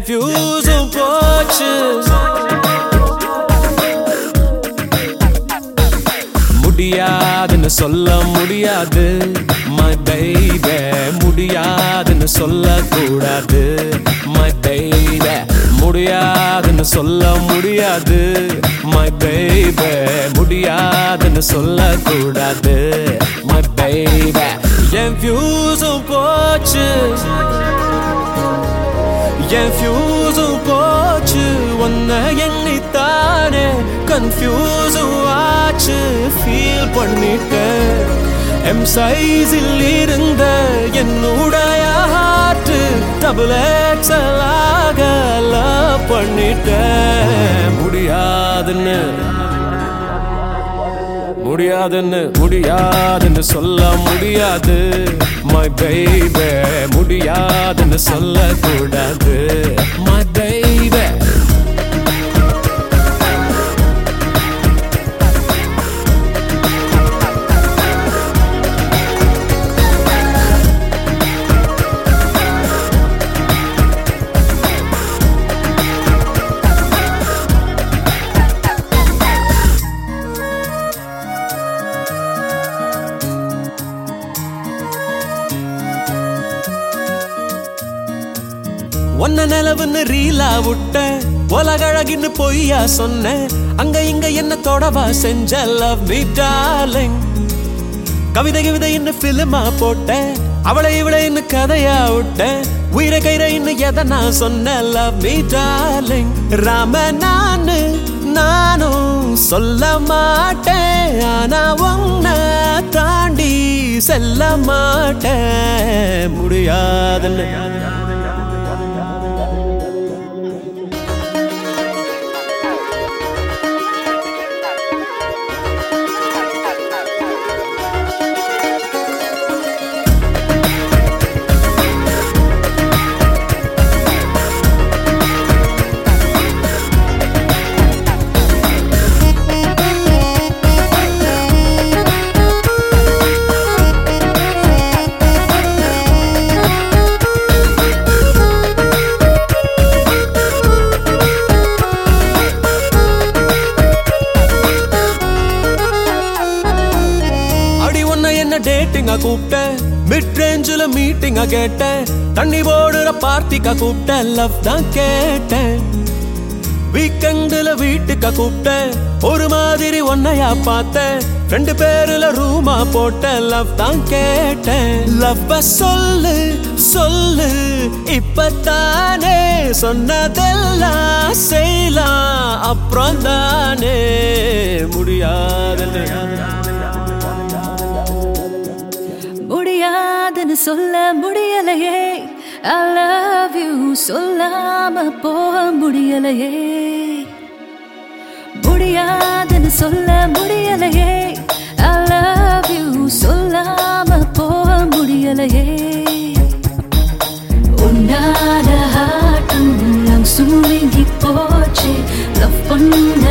ஃபியூஸும் போச்சு முடியாதுன்னு சொல்ல முடியாது my baby முடியாதுன்னு சொல்லக்கூடாது my baby முடியாதுன்னு சொல்ல முடியாது my baby முடியாதுன்னு சொல்லக்கூடாது my baby என் ஃபியூஸும் போச்சு என் ஃபியூஸும் போச்சு உன்னை எண்ணித்தானே கன்ஃபியூஸும் ஆச்சு ஃபீல் பண்ணிட்டேன் எம் சைஸில் இருந்த என்னுடைய ஹார்ட் டபுள் எக்ஸல் ஆக லவ் பண்ணிட்டேன் முடியாதுன்னு முடியாதுன்னு முடியாதுன்னு சொல்ல முடியாது my baby முடியாதுன்னு சொல்லக்கூடாது my baby ஒன்ன நிலவுன்னு ரீலா விட்ட உலகழகின்னு பொய்யா சொன்னேன் அங்க இங்க என்ன தொடவா செஞ்ச லவ் மீ டார்லிங் கவிதை கவிதை இன்னும் பிலிமா போட்டேன் அவளை இவளை இன்னும் கதையா விட்டேன் உயிரை கயிறை இன்னும் எதை நான் சொன்னேன் லவ் மீ டார்லிங் ராம நானு நானும் சொல்ல மாட்டேன் ஆனா உன்னை தாண்டி செல்ல மாட்டேன் முடியாதுன்னு அடி உன்னை என்ன டேட்டிங்கா கூப்பிட்டேன் மிட் ரேஞ்சில் மீட்டிங்கா கேட்டேன் தண்ணி போடுற பார்ட்டிக்கா கூப்பிட்டேன் லவ் தான் கேட்டேன் வீக்கெண்டுல வீட்டுக்கா கூப்பிட்டேன் ஒரு மாதிரி ஒன்னையா பார்த்தேன் ரெண்டு பேருல ரூமா போட்டேன் லவ் தான் கேட்டேன் லவ் சொல்லு சொல்லு இப்பத்தானே சொன்னதெல்லாம் செய்யலாம் அப்புறம் தானே முடியாதுன்னு முடியாதுன்னு சொல்ல முடியலையே I love you சொல்லாம போக முடியலையே முடியாதுன்னு சொல்ல முடியலையே I love you சொல்லாம போக முடியலையே உன்னால ஹாட்டும் சுருங்கி போச்சு லவ் பண்ண